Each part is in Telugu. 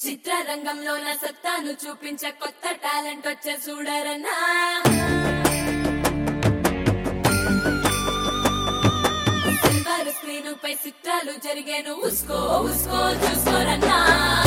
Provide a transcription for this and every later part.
చిత్రరంగంలో నా సత్తాను చూపించే కొత్త టాలెంట్ వచ్చే చూడరన్నా సిల్వర్ స్క్రీన్ పై చిత్రాలు జరిగేను ఉస్కో ఉస్కో చూసుకోరన్నా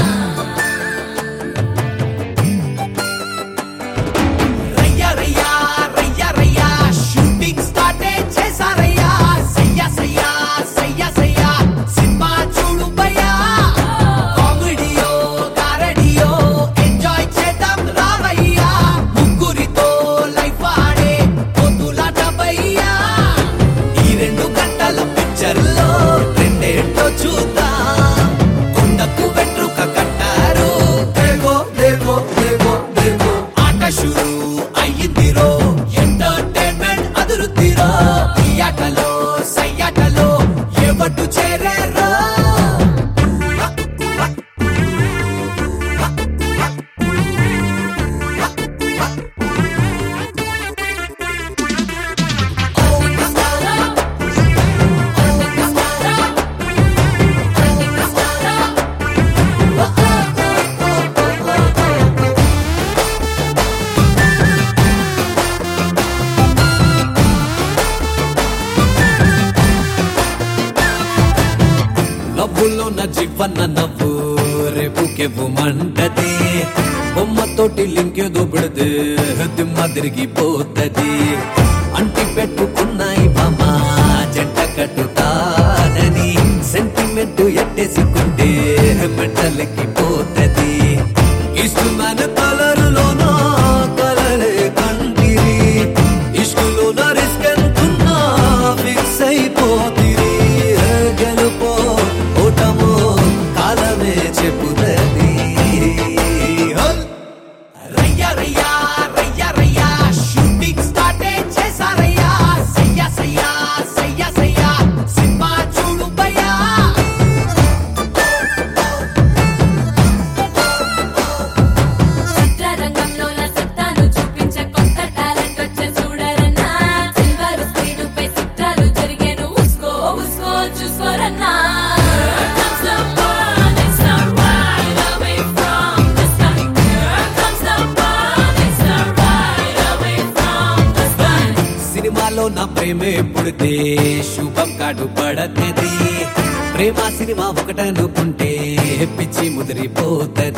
రయ్యా రయ్యా రయ్యా రయ్యా షూటింగ్ స్టార్టే చేసారయ్యా సయ్యా సయ్యా సయ్యా సయ్యా సినిమా చూడు భయ్యా కామెడీయో కారడియో ఎంజాయ్ చేద్దాం రావయ్యా ముగ్గురితో లైఫ్ ఆడే పొద్దులాట భయ్యా ఈ రెండు గంటల పిక్చర్లో రెండేంటో చూద్దాం కొండకు వెంట్రుక కట్టారు దేవో దేవో దేవో దేవో ఆట షురు అయ్యిందిరో ఎంటర్టైన్మెంట్ అదురుద్దిరో ఈ ఆటలో సయ్యాటలో ఎవడు చేరారో నవ్వులో నా జీవన్న నవ్వు రేపుకెవ్వు మంటది బొమ్మతోటి లింకేదో పెడితే దిమ్మ తిరిగిపోతది అంటి పెట్టుకున్నాయి బామ్మ జంట కట్టుతానని సెంటిమెంట్ ఎట్టేసుకుంటే మెంటలకి పోతది ఇష్టమైన కలరులోనో కలలే కంటిరి ఇష్కులోన రిస్క్ ఎంతున్నా ఫిక్స్ అయిపోతిరి గెలుపో ఓటమో కాలమే చెప్పుతది రయ్యా రయ్యా రయ్యా రయ్యా షూటింగ్ స్టార్టే చేసారయ్యా సయ్యా సయ్యా సయ్యా సయ్యా సినిమా చూడు భయ్యా చిత్రరంగంలో నా సత్తాను చూపించే కొత్త టాలెంట్ వచ్చే చూడరన్నా సిల్వర్ స్క్రీన్ పై చిత్రాలు జరిగేను ఉస్కో ఉస్కో చూసుకోరన్నా Comes the one, it's not right away from the sky. Here comes the one, it's not right away from the sky. సినిమాలో నా ప్రేమే పుడితే శుభం కాడు పడతది ప్రేమ సినిమా ఒకటనుకుంటే పిచ్చి ముదిరిపోతది